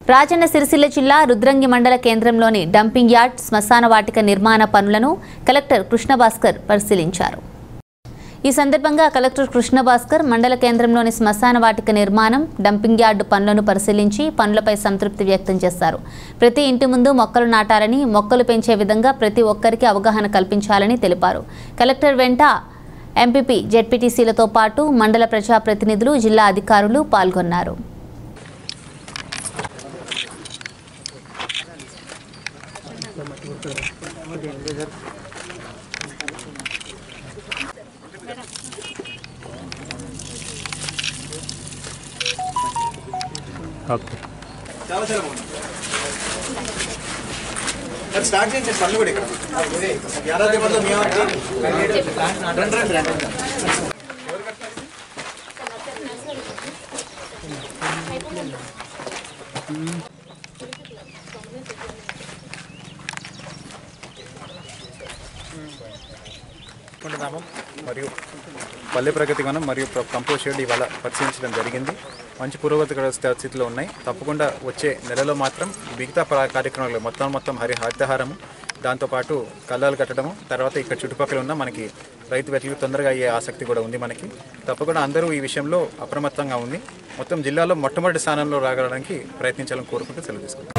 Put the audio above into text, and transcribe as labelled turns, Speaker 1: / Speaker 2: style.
Speaker 1: రాజన్న సిరిసిల్ల జిల్లా రుద్రంగి మండల కేంద్రంలోని డంపింగ్ యార్డ్ శ్మశాన వాటిక నిర్మాణ పనులను కలెక్టర్ కృష్ణభాస్కర్ పరిశీలించారు ఈ సందర్భంగా కలెక్టర్ కృష్ణభాస్కర్ మండల కేంద్రంలోని శ్మశాన వాటిక నిర్మాణం డంపింగ్ యార్డు పనులను పరిశీలించి పనులపై సంతృప్తి వ్యక్తం చేశారు ప్రతి ఇంటి ముందు మొక్కలు నాటాలని మొక్కలు పెంచే విధంగా ప్రతి ఒక్కరికి అవగాహన కల్పించాలని తెలిపారు కలెక్టర్ వెంట ఎంపీపీ జెడ్పీటీసీలతో పాటు మండల ప్రజాప్రతినిధులు జిల్లా అధికారులు పాల్గొన్నారు
Speaker 2: ఓకే
Speaker 3: చాలా చాలా బాగుంది మరి స్టార్ట్ చేయండి పనులు కూడా ఇక్కడ ఏడాది పనులు మీ రండి రండి రండి
Speaker 4: అనుకుంటున్నాము మరియు పల్లె ప్రగతి వనం మరియు ప్ర- కంపోస్ట్ షెడ్ ఇవాళ పరిశీలించడం జరిగింది మంచి పురోగతికర స్థ- స్థితిలో ఉన్నాయి తప్పకుండా వచ్చే నెలలో మాత్రం మిగతా ప్ర- కార్యక్రమాలు మొత్తం మొత్తం హరి హరితహారము దాంతోపాటు కళ్ళాలు కట్టడము తర్వాత ఇక్కడ చుట్టుపక్కల ఉన్న మనకి రైతు వెతలు తొందరగా అయ్యే ఆసక్తి కూడా ఉంది మనకి తప్పకుండా అందరూ ఈ విషయంలో అప్రమత్తంగా ఉంది మొత్తం జిల్లాలో మొట్టమొదటి స్థానంలో రాగడానికి ప్రయత్నించాలని కోరుకుంటూ సెలవు తీసుకుంటాం